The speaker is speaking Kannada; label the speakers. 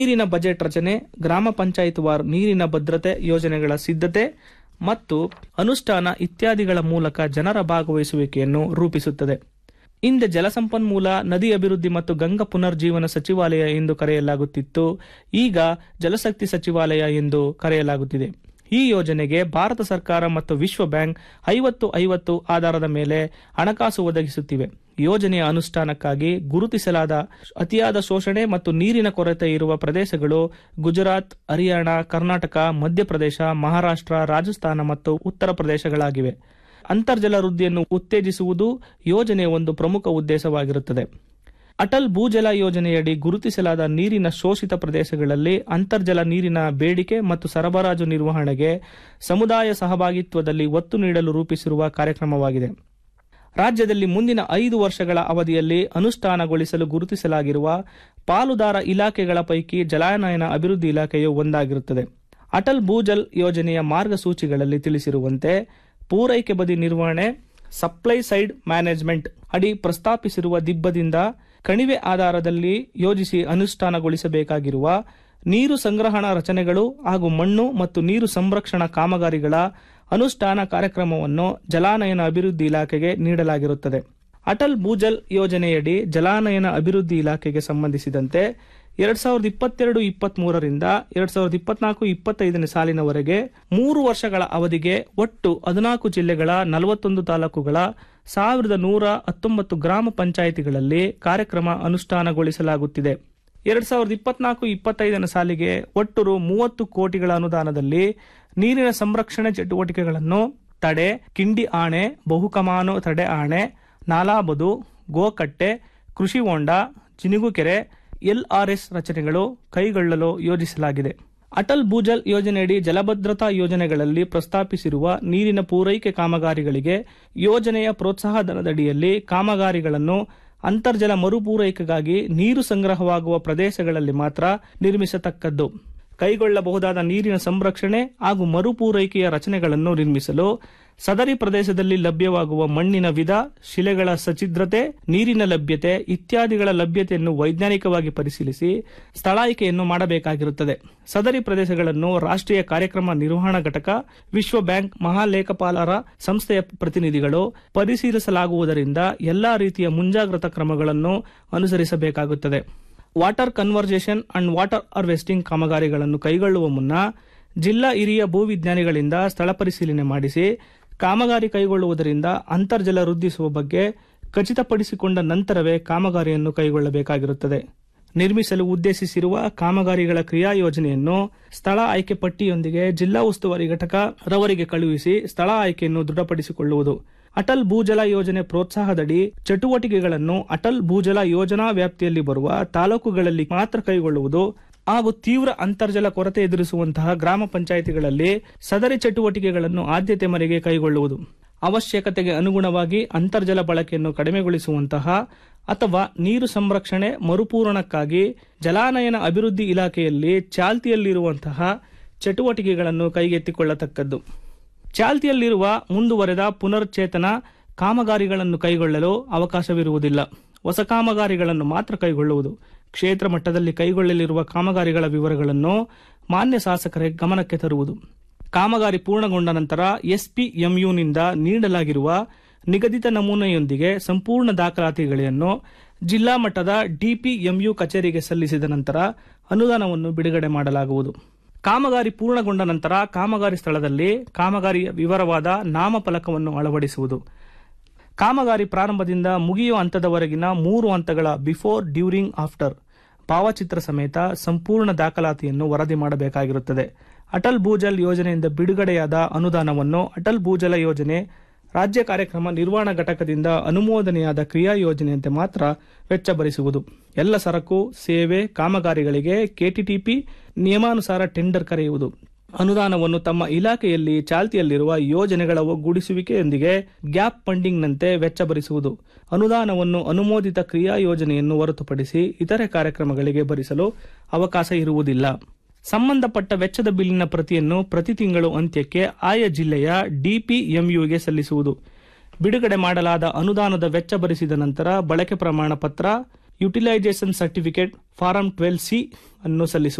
Speaker 1: ನೀರಿನ ಬಜೆಟ್ ರಚನೆ ಗ್ರಾಮ ಪಂಚಾಯತ್ ವಾರ್ ನೀರಿನ ಭದ್ರತೆ ಯೋಜನೆಗಳ ಸಿದ್ಧತೆ ಮತ್ತು ಅನುಷ್ಠಾನ ಇತ್ಯಾದಿಗಳ ಮೂಲಕ ಜನರ ಭಾಗವಹಿಸುವಿಕೆಯನ್ನು ರೂಪಿಸುತ್ತದೆ ಹಿಂದೆ ಜಲಸಂಪನ್ಮೂಲ ನದಿ ಅಭಿವೃದ್ಧಿ ಮತ್ತು ಗಂಗಾ ಪುನರ್ಜೀವನ ಸಚಿವಾಲಯ ಎಂದು ಕರೆಯಲಾಗುತ್ತಿತ್ತು ಈಗ ಜಲಶಕ್ತಿ ಸಚಿವಾಲಯ ಎಂದು ಕರೆಯಲಾಗುತ್ತಿದೆ ಈ ಯೋಜನೆಗೆ ಭಾರತ ಸರ್ಕಾರ ಮತ್ತು ವಿಶ್ವ ಬ್ಯಾಂಕ್ ಐವತ್ತು ಐವತ್ತು ಆಧಾರದ ಮೇಲೆ ಹಣಕಾಸು ಒದಗಿಸುತ್ತಿವೆ ಯೋಜನೆಯ ಅನುಷ್ಠಾನಕ್ಕಾಗಿ ಗುರುತಿಸಲಾದ ಅತಿಯಾದ ಶೋಷಣೆ ಮತ್ತು ನೀರಿನ ಕೊರತೆ ಇರುವ ಪ್ರದೇಶಗಳು ಗುಜರಾತ್ ಹರಿಯಾಣ ಕರ್ನಾಟಕ ಮಧ್ಯಪ್ರದೇಶ ಮಹಾರಾಷ್ಟ್ರ ರಾಜಸ್ಥಾನ ಮತ್ತು ಉತ್ತರ ಪ್ರದೇಶಗಳಾಗಿವೆ ಅಂತರ್ಜಲ ವೃದ್ಧಿಯನ್ನು ಉತ್ತೇಜಿಸುವುದು ಯೋಜನೆಯ ಒಂದು ಪ್ರಮುಖ ಉದ್ದೇಶವಾಗಿರುತ್ತದೆ ಅಟಲ್ ಭೂಜಲ ಯೋಜನೆಯಡಿ ಗುರುತಿಸಲಾದ ನೀರಿನ ಶೋಷಿತ ಪ್ರದೇಶಗಳಲ್ಲಿ ಅಂತರ್ಜಲ ನೀರಿನ ಬೇಡಿಕೆ ಮತ್ತು ಸರಬರಾಜು ನಿರ್ವಹಣೆಗೆ ಸಮುದಾಯ ಸಹಭಾಗಿತ್ವದಲ್ಲಿ ಒತ್ತು ನೀಡಲು ರೂಪಿಸಿರುವ ಕಾರ್ಯಕ್ರಮವಾಗಿದೆ ರಾಜ್ಯದಲ್ಲಿ ಮುಂದಿನ ಐದು ವರ್ಷಗಳ ಅವಧಿಯಲ್ಲಿ ಅನುಷ್ಠಾನಗೊಳಿಸಲು ಗುರುತಿಸಲಾಗಿರುವ ಪಾಲುದಾರ ಇಲಾಖೆಗಳ ಪೈಕಿ ಜಲಾನಯನ ಅಭಿವೃದ್ಧಿ ಇಲಾಖೆಯು ಒಂದಾಗಿರುತ್ತದೆ ಅಟಲ್ ಭೂಜಲ್ ಯೋಜನೆಯ ಮಾರ್ಗಸೂಚಿಗಳಲ್ಲಿ ತಿಳಿಸಿರುವಂತೆ ಪೂರೈಕೆ ಬದಿ ನಿರ್ವಹಣೆ ಸಪ್ಲೈ ಸೈಡ್ ಮ್ಯಾನೇಜ್ಮೆಂಟ್ ಅಡಿ ಪ್ರಸ್ತಾಪಿಸಿರುವ ದಿಬ್ಬದಿಂದ ಕಣಿವೆ ಆಧಾರದಲ್ಲಿ ಯೋಜಿಸಿ ಅನುಷ್ಠಾನಗೊಳಿಸಬೇಕಾಗಿರುವ ನೀರು ಸಂಗ್ರಹಣಾ ರಚನೆಗಳು ಹಾಗೂ ಮಣ್ಣು ಮತ್ತು ನೀರು ಸಂರಕ್ಷಣಾ ಕಾಮಗಾರಿಗಳ ಅನುಷ್ಠಾನ ಕಾರ್ಯಕ್ರಮವನ್ನು ಜಲಾನಯನ ಅಭಿವೃದ್ಧಿ ಇಲಾಖೆಗೆ ನೀಡಲಾಗಿರುತ್ತದೆ ಅಟಲ್ ಭೂಜಲ್ ಯೋಜನೆಯಡಿ ಜಲಾನಯನ ಅಭಿವೃದ್ಧಿ ಇಲಾಖೆಗೆ ಸಂಬಂಧಿಸಿದಂತೆ ಎರಡ್ ಸಾವಿರದ ಇಪ್ಪತ್ತೆರಡು ಇಪ್ಪತ್ತ್ ಮೂರರಿಂದ ಎರಡ್ ಸಾವಿರದ ಇಪ್ಪತ್ನಾಲ್ಕು ಇಪ್ಪತ್ತೈದನೇ ಸಾಲಿನವರೆಗೆ ಮೂರು ವರ್ಷಗಳ ಅವಧಿಗೆ ಒಟ್ಟು ಹದಿನಾಲ್ಕು ಜಿಲ್ಲೆಗಳ ನಲವತ್ತೊಂದು ತಾಲೂಕುಗಳ ಸಾವಿರದ ನೂರ ಹತ್ತೊಂಬತ್ತು ಗ್ರಾಮ ಪಂಚಾಯಿತಿಗಳಲ್ಲಿ ಕಾರ್ಯಕ್ರಮ ಅನುಷ್ಠಾನಗೊಳಿಸಲಾಗುತ್ತಿದೆ ಎರಡ್ ಸಾವಿರದ ಇಪ್ಪತ್ನಾಲ್ಕು ಇಪ್ಪತ್ತೈದನೇ ಸಾಲಿಗೆ ಒಟ್ಟು ರು ಮೂವತ್ತು ಕೋಟಿಗಳ ಅನುದಾನದಲ್ಲಿ ನೀರಿನ ಸಂರಕ್ಷಣೆ ಚಟುವಟಿಕೆಗಳನ್ನು ತಡೆ ಕಿಂಡಿ ಆಣೆ ಬಹುಕಮಾನು ತಡೆ ಆಣೆ ನಾಲಾಬದು ಗೋಕಟ್ಟೆ ಕೃಷಿ ಹೊಂಡ ಜಿನುಗುಕೆರೆ ಎಲ್ಆರ್ಎಸ್ ರಚನೆಗಳು ಕೈಗೊಳ್ಳಲು ಯೋಜಿಸಲಾಗಿದೆ ಅಟಲ್ ಭೂಜಲ್ ಯೋಜನೆಯಡಿ ಜಲಭದ್ರತಾ ಯೋಜನೆಗಳಲ್ಲಿ ಪ್ರಸ್ತಾಪಿಸಿರುವ ನೀರಿನ ಪೂರೈಕೆ ಕಾಮಗಾರಿಗಳಿಗೆ ಯೋಜನೆಯ ಪ್ರೋತ್ಸಾಹಧನದಡಿಯಲ್ಲಿ ಕಾಮಗಾರಿಗಳನ್ನು ಅಂತರ್ಜಲ ಮರುಪೂರೈಕೆಗಾಗಿ ನೀರು ಸಂಗ್ರಹವಾಗುವ ಪ್ರದೇಶಗಳಲ್ಲಿ ಮಾತ್ರ ನಿರ್ಮಿಸತಕ್ಕದ್ದು ಕೈಗೊಳ್ಳಬಹುದಾದ ನೀರಿನ ಸಂರಕ್ಷಣೆ ಹಾಗೂ ಮರುಪೂರೈಕೆಯ ರಚನೆಗಳನ್ನು ನಿರ್ಮಿಸಲು ಸದರಿ ಪ್ರದೇಶದಲ್ಲಿ ಲಭ್ಯವಾಗುವ ಮಣ್ಣಿನ ವಿಧ ಶಿಲೆಗಳ ಸಚಿದ್ರತೆ ನೀರಿನ ಲಭ್ಯತೆ ಇತ್ಯಾದಿಗಳ ಲಭ್ಯತೆಯನ್ನು ವೈಜ್ಞಾನಿಕವಾಗಿ ಪರಿಶೀಲಿಸಿ ಸ್ಥಳ ಆಯ್ಕೆಯನ್ನು ಮಾಡಬೇಕಾಗಿರುತ್ತದೆ ಸದರಿ ಪ್ರದೇಶಗಳನ್ನು ರಾಷ್ಟ್ರೀಯ ಕಾರ್ಯಕ್ರಮ ನಿರ್ವಹಣಾ ಘಟಕ ವಿಶ್ವ ಬ್ಯಾಂಕ್ ಮಹಾಲೇಖಪಾಲರ ಸಂಸ್ಥೆಯ ಪ್ರತಿನಿಧಿಗಳು ಪರಿಶೀಲಿಸಲಾಗುವುದರಿಂದ ಎಲ್ಲಾ ರೀತಿಯ ಮುಂಜಾಗ್ರತಾ ಕ್ರಮಗಳನ್ನು ಅನುಸರಿಸಬೇಕಾಗುತ್ತದೆ water conservation and water harvesting ಕಾಮಗಾರಿಗಳನ್ನು ಕೈಗೊಳ್ಳುವ ಮುನ್ನ ಜಿಲ್ಲಾ ಹಿರಿಯ ಭೂವಿಜ್ಞಾನಿಗಳಿಂದ ಸ್ಥಳ ಪರಿಶೀಲನೆ ಮಾಡಿಸಿ ಕಾಮಗಾರಿ ಕೈಗೊಳ್ಳುವುದರಿಂದ ಅಂತರ್ಜಲ ವೃದ್ಧಿಸುವ ಬಗ್ಗೆ ಖಚಿತಪಡಿಸಿಕೊಂಡ ನಂತರವೇ ಕಾಮಗಾರಿಯನ್ನು ಕೈಗೊಳ್ಳಬೇಕಾಗಿರುತ್ತದೆ ನಿರ್ಮಿಸಲು ಉದ್ದೇಶಿಸಿರುವ ಕಾಮಗಾರಿಗಳ ಕ್ರಿಯಾ ಯೋಜನೆಯನ್ನು ಸ್ಥಳ ಆಯ್ಕೆ ಪಟ್ಟಿಯೊಂದಿಗೆ ಜಿಲ್ಲಾ ಉಸ್ತುವಾರಿ ಘಟಕ ರವರಿಗೆ ಕಳುಹಿಸಿ ಸ್ಥಳ ಆಯ್ಕೆಯನ್ನು ದೃಢಪಡಿಸಿಕೊಳ್ಳುವುದು ಅಟಲ್ ಭೂಜಲ ಯೋಜನೆ ಪ್ರೋತ್ಸಾಹದಡಿ ಚಟುವಟಿಕೆಗಳನ್ನು ಅಟಲ್ ಭೂಜಲ ಯೋಜನಾ ವ್ಯಾಪ್ತಿಯಲ್ಲಿ ಬರುವ ತಾಲೂಕುಗಳಲ್ಲಿ ಮಾತ್ರ ಕೈಗೊಳ್ಳುವುದು ಹಾಗೂ ತೀವ್ರ ಅಂತರ್ಜಲ ಕೊರತೆ ಎದುರಿಸುವಂತಹ ಗ್ರಾಮ ಪಂಚಾಯಿತಿಗಳಲ್ಲಿ ಸದರಿ ಚಟುವಟಿಕೆಗಳನ್ನು ಆದ್ಯತೆ ಮೇರೆಗೆ ಕೈಗೊಳ್ಳುವುದು ಅವಶ್ಯಕತೆಗೆ ಅನುಗುಣವಾಗಿ ಅಂತರ್ಜಲ ಬಳಕೆಯನ್ನು ಕಡಿಮೆಗೊಳಿಸುವಂತಹ ಅಥವಾ ನೀರು ಸಂರಕ್ಷಣೆ ಮರುಪೂರಣಕ್ಕಾಗಿ ಜಲಾನಯನ ಅಭಿವೃದ್ಧಿ ಇಲಾಖೆಯಲ್ಲಿ ಚಾಲ್ತಿಯಲ್ಲಿರುವಂತಹ ಚಟುವಟಿಕೆಗಳನ್ನು ಕೈಗೆತ್ತಿಕೊಳ್ಳತಕ್ಕದ್ದು ಚಾಲ್ತಿಯಲ್ಲಿರುವ ಮುಂದುವರೆದ ಪುನರ್ಚೇತನ ಕಾಮಗಾರಿಗಳನ್ನು ಕೈಗೊಳ್ಳಲು ಅವಕಾಶವಿರುವುದಿಲ್ಲ ಹೊಸ ಕಾಮಗಾರಿಗಳನ್ನು ಮಾತ್ರ ಕೈಗೊಳ್ಳುವುದು ಕ್ಷೇತ್ರ ಮಟ್ಟದಲ್ಲಿ ಕೈಗೊಳ್ಳಲಿರುವ ಕಾಮಗಾರಿಗಳ ವಿವರಗಳನ್ನು ಮಾನ್ಯ ಶಾಸಕರ ಗಮನಕ್ಕೆ ತರುವುದು ಕಾಮಗಾರಿ ಪೂರ್ಣಗೊಂಡ ನಂತರ ಎಸ್ಪಿಎಂಯುನಿಂದ ನೀಡಲಾಗಿರುವ ನಿಗದಿತ ನಮೂನೆಯೊಂದಿಗೆ ಸಂಪೂರ್ಣ ದಾಖಲಾತಿಗಳನ್ನು ಜಿಲ್ಲಾ ಮಟ್ಟದ ಡಿಪಿಎಂಯು ಕಚೇರಿಗೆ ಸಲ್ಲಿಸಿದ ನಂತರ ಅನುದಾನವನ್ನು ಬಿಡುಗಡೆ ಮಾಡಲಾಗುವುದು ಕಾಮಗಾರಿ ಪೂರ್ಣಗೊಂಡ ನಂತರ ಕಾಮಗಾರಿ ಸ್ಥಳದಲ್ಲಿ ಕಾಮಗಾರಿಯ ವಿವರವಾದ ನಾಮಫಲಕವನ್ನು ಅಳವಡಿಸುವುದು ಕಾಮಗಾರಿ ಪ್ರಾರಂಭದಿಂದ ಮುಗಿಯುವ ಹಂತದವರೆಗಿನ ಮೂರು ಹಂತಗಳ ಬಿಫೋರ್ ಡ್ಯೂರಿಂಗ್ ಆಫ್ಟರ್ ಭಾವಚಿತ್ರ ಸಮೇತ ಸಂಪೂರ್ಣ ದಾಖಲಾತಿಯನ್ನು ವರದಿ ಮಾಡಬೇಕಾಗಿರುತ್ತದೆ ಅಟಲ್ ಭೂಜಲ್ ಯೋಜನೆಯಿಂದ ಬಿಡುಗಡೆಯಾದ ಅನುದಾನವನ್ನು ಅಟಲ್ ಭೂಜಲ ಯೋಜನೆ ರಾಜ್ಯ ಕಾರ್ಯಕ್ರಮ ನಿರ್ವಹಣಾ ಘಟಕದಿಂದ ಅನುಮೋದನೆಯಾದ ಕ್ರಿಯಾ ಯೋಜನೆಯಂತೆ ಮಾತ್ರ ವೆಚ್ಚ ಭರಿಸುವುದು ಎಲ್ಲ ಸರಕು ಸೇವೆ ಕಾಮಗಾರಿಗಳಿಗೆ ಕೆಟಿಟಿಪಿ ನಿಯಮಾನುಸಾರ ಟೆಂಡರ್ ಕರೆಯುವುದು ಅನುದಾನವನ್ನು ತಮ್ಮ ಇಲಾಖೆಯಲ್ಲಿ ಚಾಲ್ತಿಯಲ್ಲಿರುವ ಯೋಜನೆಗಳ ಒಗ್ಗೂಡಿಸುವಿಕೆಯೊಂದಿಗೆ ಗ್ಯಾಪ್ ಫಂಡಿಂಗ್ನಂತೆ ವೆಚ್ಚ ಭರಿಸುವುದು ಅನುದಾನವನ್ನು ಅನುಮೋದಿತ ಕ್ರಿಯಾ ಯೋಜನೆಯನ್ನು ಹೊರತುಪಡಿಸಿ ಇತರೆ ಕಾರ್ಯಕ್ರಮಗಳಿಗೆ ಭರಿಸಲು ಅವಕಾಶ ಇರುವುದಿಲ್ಲ ಸಂಬಂಧಪಟ್ಟ ವೆಚ್ಚದ ಬಿಲ್ಲಿನ ಪ್ರತಿಯನ್ನು ಪ್ರತಿ ತಿಂಗಳು ಅಂತ್ಯಕ್ಕೆ ಆಯಾ ಜಿಲ್ಲೆಯ ಡಿಪಿಎಂಯುಗೆ ಸಲ್ಲಿಸುವುದು ಬಿಡುಗಡೆ ಮಾಡಲಾದ ಅನುದಾನದ ವೆಚ್ಚ ಭರಿಸಿದ ನಂತರ ಬಳಕೆ ಪ್ರಮಾಣ ಪತ್ರ utilisation certificate form twelve C ಅನ್ನು ಸಲ್ಲಿಸುವುದು